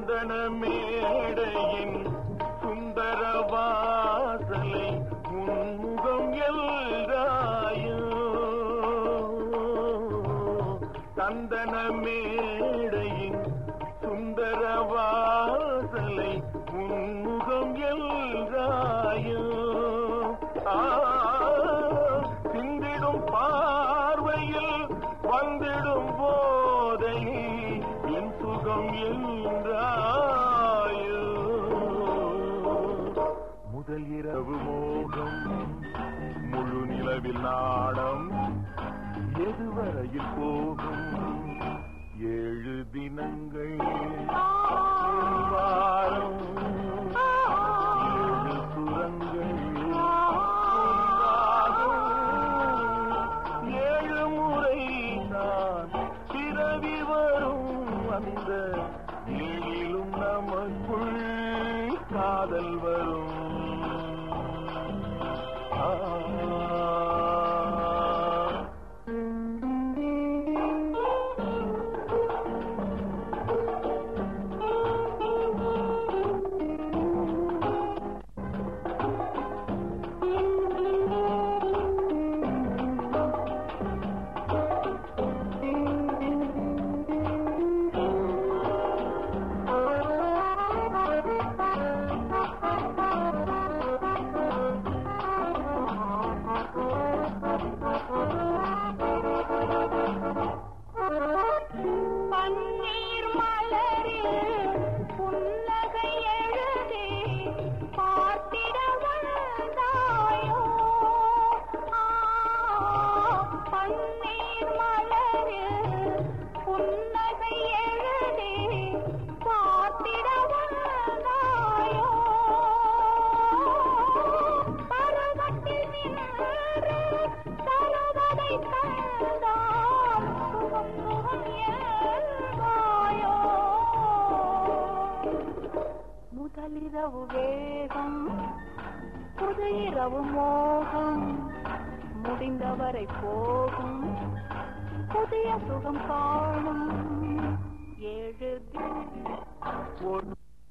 சந்தன மேடையின் சுந்தர வாசலை உன்முகம் எல்றாயோ சந்தன மேடையின் சுந்தர வாசலை உன்முகம் எல்றாயோ ஆ, சிந்திடும் பார்வையில் வந்திடும் போதை என் சுகம் என்றாயோ முதல் இரவு மோகம் முழு நிலவில் நாடம் எதுவரையில் போகும் ஏழு தினங்கள் ஒரு வாரம் ஏழு சுரங்கள் ஒன்றாகும். ஏழு முறை நான் பிறவி வரும் அந்த ஏழிலும் நமக்குள் காதல் வரும் ஆ பன்னீர் மலரில் புன்னகை எழுதி பார்த்திட வந்தாயோ ஆ, பன்னீர் மலரில் புன்னகை எழுதி பார்த்திட வந்தாயோ பருவத்தில் நின்று தருவதை தந்தால் சுகம் சுகம் என்பாயோ முதலிரவு வேகம் புது இரவு மோகம் முடிந்தவரை போகும் புதிய சுகம் காணும்